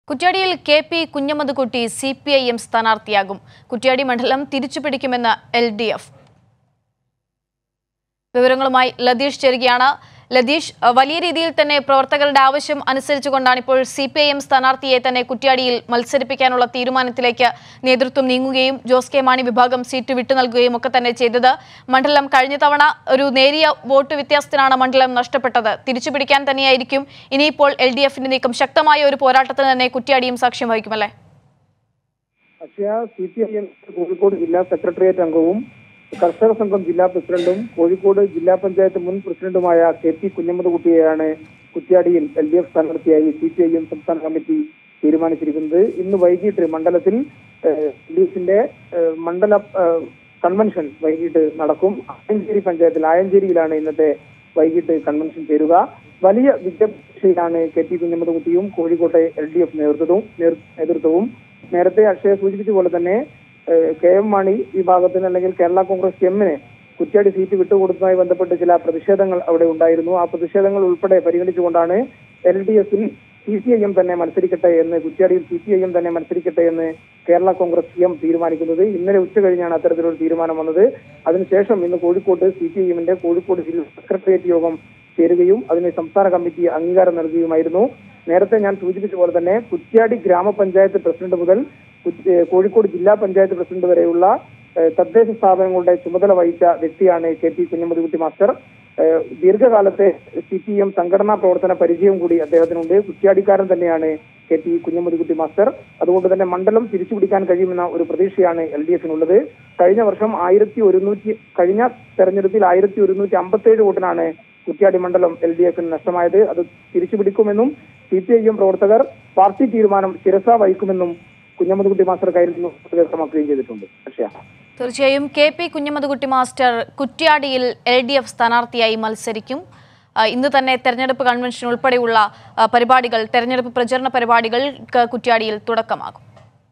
കുറ്റ്യാടിയിൽ K P Kunhammadkutty C P I M സ്ഥാനാർത്ഥിയാകും കുറ്റ്യാടി മണ്ഡലം തിരിച്ചുപിടിക്കുമെന്ന് എൽ ഡി എഫ് വിവരങ്ങളുമായി ലതീഷ് ചേരുകയാണ് ലതീഷ് അഹ് വലിയ രീതിയിൽ തന്നെ പ്രവർത്തകരുടെ ആവശ്യം അനുസരിച്ചുകൊണ്ടാണ് ഇപ്പോൾ സി പി ഐ എം സ്ഥാനാർത്ഥിയെ തന്നെ കുറ്റ്യാടിയിൽ മത്സരിപ്പിക്കാനുള്ള തീരുമാനത്തിലേക്ക് നേതൃത്വം നീങ്ങുകയും ജോസ് കെ മാണി വിഭാഗം സീറ്റ് വിട്ടു നൽകുകയും ഒക്കെ തന്നെ ചെയ്തത് മണ്ഡലം കഴിഞ്ഞ തവണ ഒരു നേരിയ വോട്ട് വ്യത്യാസത്തിനാണ് മണ്ഡലം നഷ്ടപ്പെട്ടത് തിരിച്ചുപിടിക്കാൻ തന്നെയായിരിക്കും ഇനിയിപ്പോൾ എൽ ഡി എഫിന്റെ നീക്കം ശക്തമായ ഒരു പോരാട്ടത്തിന് തന്നെ കുറ്റ്യാടിയും സാക്ഷ്യം വഹിക്കുമല്ലേ Akshaya C P I M Kozhikode ജില്ലാ സെക്രട്ടേറിയറ്റ് അംഗവും കർഷക സംഘം ജില്ലാ പ്രസിഡന്റും കോഴിക്കോട് ജില്ലാ പഞ്ചായത്ത് മുൻ പ്രസിഡന്റുമായ കെ പി കുഞ്ഞമ്മദ്കുട്ടിയെയാണ് കുറ്റ്യാടിയിൽ എൽ ഡി എഫ് സ്ഥാനാർത്ഥിയായി സി പി ഐ എം സംസ്ഥാന കമ്മിറ്റി തീരുമാനിച്ചിരിക്കുന്നത് ഇന്ന് വൈകിട്ട് മണ്ഡലത്തിൽ എൽ ഡി എഫിന്റെ മണ്ഡല ഏഹ്, കൺവെൻഷൻ വൈകിട്ട് നടക്കും ആയഞ്ചേരി പഞ്ചായത്തിൽ ആയഞ്ചേരിയിലാണ് ഇന്നത്തെ വൈകിട്ട് കൺവെൻഷൻ ചേരുക വലിയ വിജയപ്രതീക്ഷയിലാണ് കെ പി കുഞ്ഞമ്മദ്കുട്ടിയും കോഴിക്കോട്ടെ എൽ ഡി എഫ് നേതൃത്വവും നേതൃ- നേതൃത്വവും നേരത്തെ അക്ഷയ സൂചിപ്പിച്ച പോലെ തന്നെ ഏഹ്, കെ എം മാണി വിഭാഗത്തിന് അല്ലെങ്കിൽ കേരള കോൺഗ്രസ് എമ്മിന് കുറ്റ്യാടി സീറ്റ് വിട്ടുകൊടുത്തതുമായി ബന്ധപ്പെട്ട് ചില പ്രതിഷേധങ്ങൾ അവിടെ ഉണ്ടായിരുന്നു ആ പ്രതിഷേധങ്ങൾ ഉൾപ്പെടെ പരിഗണിച്ചുകൊണ്ടാണ് എൽ ഡി എഫിൽ സി പി ഐ എം തന്നെ മത്സരിക്കട്ടെ എന്ന് കുറ്റ്യാടിയിൽ സി പി ഐ എം തന്നെ മത്സരിക്കട്ടെ എന്ന് കേരള കോൺഗ്രസ് എം തീരുമാനിക്കുന്നത് ഇന്നലെ ഉച്ച കഴിഞ്ഞാണ് അത്തരത്തിലൊരു തീരുമാനം വന്നത് അതിനുശേഷം ഇന്ന് കോഴിക്കോട്ട് സി പി ഐ എമ്മിന്റെ കോഴിക്കോട് ജില്ലാ സെക്രട്ടേറിയറ്റ് യോഗം ചേരുകയും അതിന് സംസ്ഥാന കമ്മിറ്റി അംഗീകാരം നൽകുകയുമായിരുന്നു നേരത്തെ ഞാൻ സൂചിപ്പിച്ച പോലെ തന്നെ കുറ്റ്യാടി ഗ്രാമപഞ്ചായത്ത് പ്രസിഡന്റ് മുതൽ കു- ഏഹ് കോഴിക്കോട് ജില്ലാ പഞ്ചായത്ത് പ്രസിഡന്റ് വരെയുള്ള ഏഹ് തദ്ദേശ സ്ഥാപനങ്ങളുടെ ചുമതല വഹിച്ച വ്യക്തിയാണ് കെ പി കുഞ്ഞമ്മദ്കുട്ടി മാസ്റ്റർ ഏഹ് ദീർഘകാലത്തെ സി പി എം സംഘടനാ പ്രവർത്തന പരിചയം കൂടി അദ്ദേഹത്തിനുണ്ട് കുറ്റ്യാടിക്കാരൻ തന്നെയാണ് കെ പി കുഞ്ഞമ്മദ്കുട്ടി മാസ്റ്റർ അതുകൊണ്ട് തന്നെ മണ്ഡലം തിരിച്ചുപിടിക്കാൻ കഴിയുമെന്ന ഒരു പ്രതീക്ഷയാണ് എൽ ഡി എഫിനുള്ളത് കഴിഞ്ഞ വർഷം ആയിരത്തി ഒരുന്നൂറ്റി കഴിഞ്ഞ തെരഞ്ഞെടുപ്പിൽ ആയിരത്തി ഒരുന്നൂറ്റി അമ്പത്തേഴ് വോട്ടിനാണ് കുറ്റ്യാടി മണ്ഡലം എൽ ഡി എഫിന് നഷ്ടമായത് അത് തിരിച്ചുപിടിക്കുമെന്നും സി പി ഐ എം പ്രവർത്തകർ പാർട്ടി തീരുമാനം ശിരസ വഹിക്കുമെന്നും കുഞ്ഞമ്മദ്കുട്ടി മാസ്റ്റർ കയ്യിൽ വ്യക്തമാക്കുകയും ചെയ്തിട്ടുണ്ട് അക്ഷയ തീർച്ചയായും കെ പി കുഞ്ഞമ്മദ്കുട്ടി മാസ്റ്റർ കുറ്റ്യാടിയിൽ എൽ ഡി എഫ് സ്ഥാനാർത്ഥിയായി മത്സരിക്കും ആ, ഇന്ന് തന്നെ തെരഞ്ഞെടുപ്പ് കൺവെൻഷൻ ഉൾപ്പെടെയുള്ള ആ, പരിപാടികൾ തെരഞ്ഞെടുപ്പ് പ്രചരണ പരിപാടികൾ ക- കുറ്റ്യാടിയിൽ തുടക്കമാകും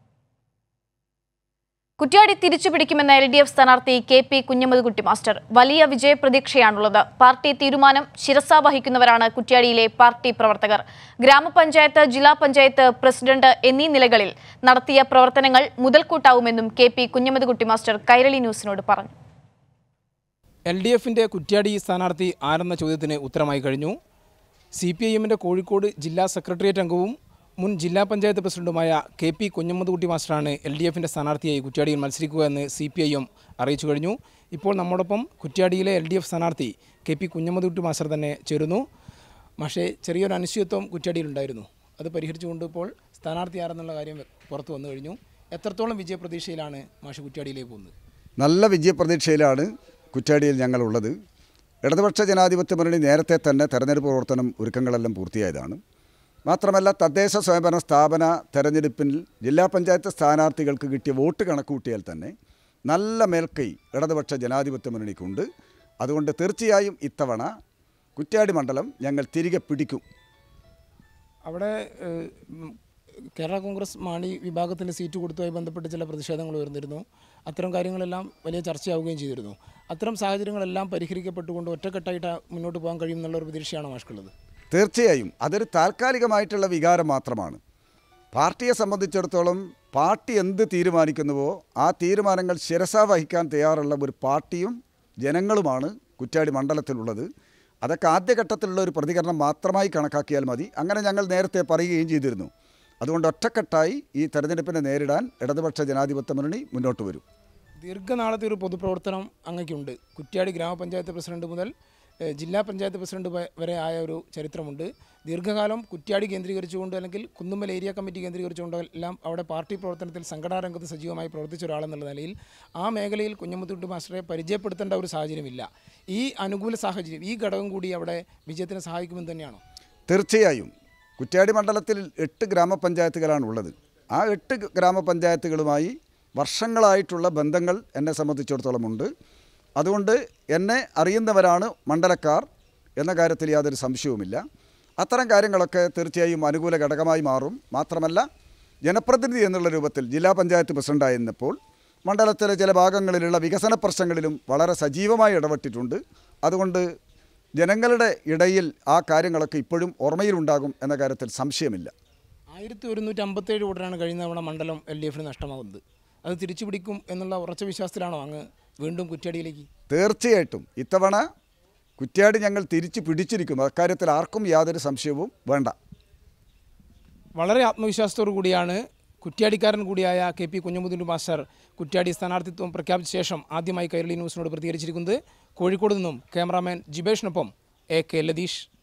കുറ്റ്യാടി തിരിച്ചു പിടിക്കുമെന്ന എൽ ഡി എഫ് സ്ഥാനാർത്ഥി കെ പി കുഞ്ഞമ്മദ്കുട്ടി മാസ്റ്റർ വലിയ വിജയപ്രതീക്ഷയാണുള്ളത് പാർട്ടി തീരുമാനം ശിരസ വഹിക്കുന്നവരാണ് കുറ്റ്യാടിയിലെ പാർട്ടി പ്രവർത്തകർ ഗ്രാമപഞ്ചായത്ത് ജില്ലാ പഞ്ചായത്ത് പ്രസിഡന്റ് എന്നീ നിലകളിൽ നടത്തിയ പ്രവർത്തനങ്ങൾ മുതൽക്കൂട്ടാവുമെന്നും K P Kunhammadkutty master Kairali ന്യൂസിനോട് പറഞ്ഞു എൽ ഡി എഫിൻ്റെ കുറ്റ്യാടി സ്ഥാനാർത്ഥി ആരെന്ന ചോദ്യത്തിന് ഉത്തരമായി കഴിഞ്ഞു സി പി ഐ എമ്മിൻ്റെ കോഴിക്കോട് ജില്ലാ സെക്രട്ടേറിയറ്റ് അംഗവും മുൻ ജില്ലാ പഞ്ചായത്ത് പ്രസിഡന്റുമായ കെ പി കുഞ്ഞമ്മദ്കുട്ടി മാസ്റ്ററാണ് എൽ ഡി എഫിൻ്റെ സ്ഥാനാർത്ഥിയായി കുറ്റ്യാടിയിൽ മത്സരിക്കുക എന്ന് സി പി ഐ എം അറിയിച്ചു കഴിഞ്ഞു ഇപ്പോൾ നമ്മോടൊപ്പം കുറ്റ്യാടിയിലെ എൽ ഡി എഫ് സ്ഥാനാർത്ഥി കെ പി കുഞ്ഞമ്മദ്കുട്ടി മാസ്റ്റർ തന്നെ ചേരുന്നു പക്ഷേ ചെറിയൊരു അനിശ്ചിതത്വം കുറ്റ്യാടിയിലുണ്ടായിരുന്നു അത് പരിഹരിച്ചുകൊണ്ട് ഇപ്പോൾ സ്ഥാനാർത്ഥി ആരെന്നുള്ള കാര്യം പുറത്തു വന്നു കഴിഞ്ഞു എത്രത്തോളം വിജയപ്രതീക്ഷയിലാണ് മാഷ് കുറ്റ്യാടിയിലേക്ക് പോകുന്നത് നല്ല വിജയപ്രതീക്ഷയിലാണ് കുറ്റ്യാടിയിൽ ഞങ്ങളുള്ളത് ഇടതുപക്ഷ ജനാധിപത്യ മുന്നണി നേരത്തെ തന്നെ തെരഞ്ഞെടുപ്പ് പ്രവർത്തനം ഒരുക്കങ്ങളെല്ലാം പൂർത്തിയായതാണ് മാത്രമല്ല തദ്ദേശ സ്വയംഭരണ സ്ഥാപന തെരഞ്ഞെടുപ്പിൽ ജില്ലാ പഞ്ചായത്ത് സ്ഥാനാർത്ഥികൾക്ക് കിട്ടിയ വോട്ട് കണക്കൂട്ടിയാൽ തന്നെ നല്ല മേൽക്കൈ ഇടതുപക്ഷ ജനാധിപത്യ മുന്നണിക്കുണ്ട് അതുകൊണ്ട് തീർച്ചയായും ഇത്തവണ കുറ്റ്യാടി മണ്ഡലം ഞങ്ങൾ തിരികെ പിടിക്കും അവിടെ ഏഹ്, ഉം, കേരള കോൺഗ്രസ് മാണി വിഭാഗത്തിന് സീറ്റ് കൊടുത്തതുമായി ബന്ധപ്പെട്ട് ചില പ്രതിഷേധങ്ങൾ ഉയർന്നിരുന്നു അത്തരം കാര്യങ്ങളെല്ലാം വലിയ ചർച്ചയാവുകയും ചെയ്തിരുന്നു അത്തരം സാഹചര്യങ്ങളെല്ലാം പരിഹരിക്കപ്പെട്ടുകൊണ്ട് ഒറ്റക്കെട്ടായിട്ട് മുന്നോട്ട് പോകാൻ കഴിയും എന്നുള്ള ഒരു പ്രതീക്ഷയാണ് മാഷ്ക്കുള്ളത് തീർച്ചയായും അതൊരു താൽക്കാലികമായിട്ടുള്ള വികാരം മാത്രമാണ് പാർട്ടിയെ സംബന്ധിച്ചിടത്തോളം പാർട്ടി എന്ത് തീരുമാനിക്കുന്നുവോ ആ തീരുമാനങ്ങൾ ശിരസ വഹിക്കാൻ തയ്യാറുള്ള ഒരു പാർട്ടിയും ജനങ്ങളുമാണ് കുറ്റ്യാടി മണ്ഡലത്തിലുള്ളത് അതൊക്കെ ആദ്യഘട്ടത്തിലുള്ള ഒരു പ്രതികരണം മാത്രമായി കണക്കാക്കിയാൽ മതി അങ്ങനെ ഞങ്ങൾ നേരത്തെ പറയുകയും ചെയ്തിരുന്നു അതുകൊണ്ട് ഒറ്റക്കെട്ടായി ഈ തെരഞ്ഞെടുപ്പിനെ നേരിടാൻ ഇടതുപക്ഷ ജനാധിപത്യ മുന്നണി മുന്നോട്ട് വരും ദീർഘനാളത്തെ ഒരു പൊതുപ്രവർത്തനം അങ്ങയ്ക്കുണ്ട് കുറ്റ്യാടി ഗ്രാമപഞ്ചായത്ത് പ്രസിഡന്റ് മുതൽ ഏഹ്, ജില്ലാ പഞ്ചായത്ത് പ്രസിഡന്റ് വ- വരെ ആയ ഒരു ചരിത്രമുണ്ട് ദീർഘകാലം കുറ്റ്യാടി കേന്ദ്രീകരിച്ചുകൊണ്ട് അല്ലെങ്കിൽ കുന്നുമ്മൽ ഏരിയ കമ്മിറ്റി കേന്ദ്രീകരിച്ചുകൊണ്ട് എല്ലാം അവിടെ പാർട്ടി പ്രവർത്തനത്തിൽ സംഘടനാ രംഗത്ത് സജീവമായി പ്രവർത്തിച്ച ഒരാളെന്നുള്ള നിലയിൽ ആ മേഖലയിൽ കുഞ്ഞമുത്തുട്ടി മാസ്റ്ററെ പരിചയപ്പെടുത്തേണ്ട ഒരു സാഹചര്യമില്ല ഈ അനുകൂല സാഹചര്യം ഈ ഘടകം കൂടി അവിടെ വിജയത്തിന് സഹായിക്കുമെന്ന് തന്നെയാണോ തീർച്ചയായും കുറ്റ്യാടി മണ്ഡലത്തിൽ എട്ട് ഗ്രാമപഞ്ചായത്തുകളാണ് ഉള്ളത് ആ എട്ട് ഗ്രാമപഞ്ചായത്തുകളുമായി വർഷങ്ങളായിട്ടുള്ള ബന്ധങ്ങൾ എന്നെ സംബന്ധിച്ചിടത്തോളം ഉണ്ട് അതുകൊണ്ട് എന്നെ അറിയുന്നവരാണ് മണ്ഡലക്കാർ എന്ന കാര്യത്തിൽ യാതൊരു സംശയവുമില്ല അത്തരം കാര്യങ്ങളൊക്കെ തീർച്ചയായും അനുകൂല ഘടകമായി മാറും മാത്രമല്ല ജനപ്രതിനിധി എന്നുള്ള രൂപത്തിൽ ജില്ലാ പഞ്ചായത്ത് പ്രസിഡൻ്റായിരുന്നപ്പോൾ മണ്ഡലത്തിലെ ചില ഭാഗങ്ങളിലുള്ള വികസന പ്രശ്നങ്ങളിലും വളരെ സജീവമായി ഇടപെട്ടിട്ടുണ്ട് അതുകൊണ്ട് ജനങ്ങളുടെ ഇടയിൽ ആ കാര്യങ്ങളൊക്കെ ഇപ്പോഴും ഓർമ്മയിലുണ്ടാകും എന്ന കാര്യത്തിൽ സംശയമില്ല ആയിരത്തി ഒരുന്നൂറ്റി അമ്പത്തേഴ് വോട്ടിനാണ് കഴിഞ്ഞ തവണ മണ്ഡലം എൽ ഡി എഫിന് നഷ്ടമാകുന്നത് അത് തിരിച്ചു പിടിക്കും എന്നുള്ള ഉറച്ച വിശ്വാസത്തിലാണോ അങ്ങ് വീണ്ടും കുറ്റ്യാടിയിലേക്ക് തീർച്ചയായിട്ടും ഇത്തവണ കുറ്റ്യാടി ഞങ്ങൾ തിരിച്ചു പിടിച്ചിരിക്കും അക്കാര്യത്തിൽ ആർക്കും യാതൊരു സംശയവും വേണ്ട വളരെ ആത്മവിശ്വാസത്തോടു കൂടിയാണ് കുറ്റ്യാടിക്കാരൻ കൂടിയായ K P Kunhamuddin master Kuttiadi സ്ഥാനാർത്ഥിത്വം പ്രഖ്യാപിച്ച ശേഷം ആദ്യമായി കൈരളി ന്യൂസിനോട് പ്രതികരിച്ചിരിക്കുന്നത് കോഴിക്കോട് നിന്നും ക്യാമറാമാൻ ജിബേഷിനൊപ്പം എ കെ ലതീഷ്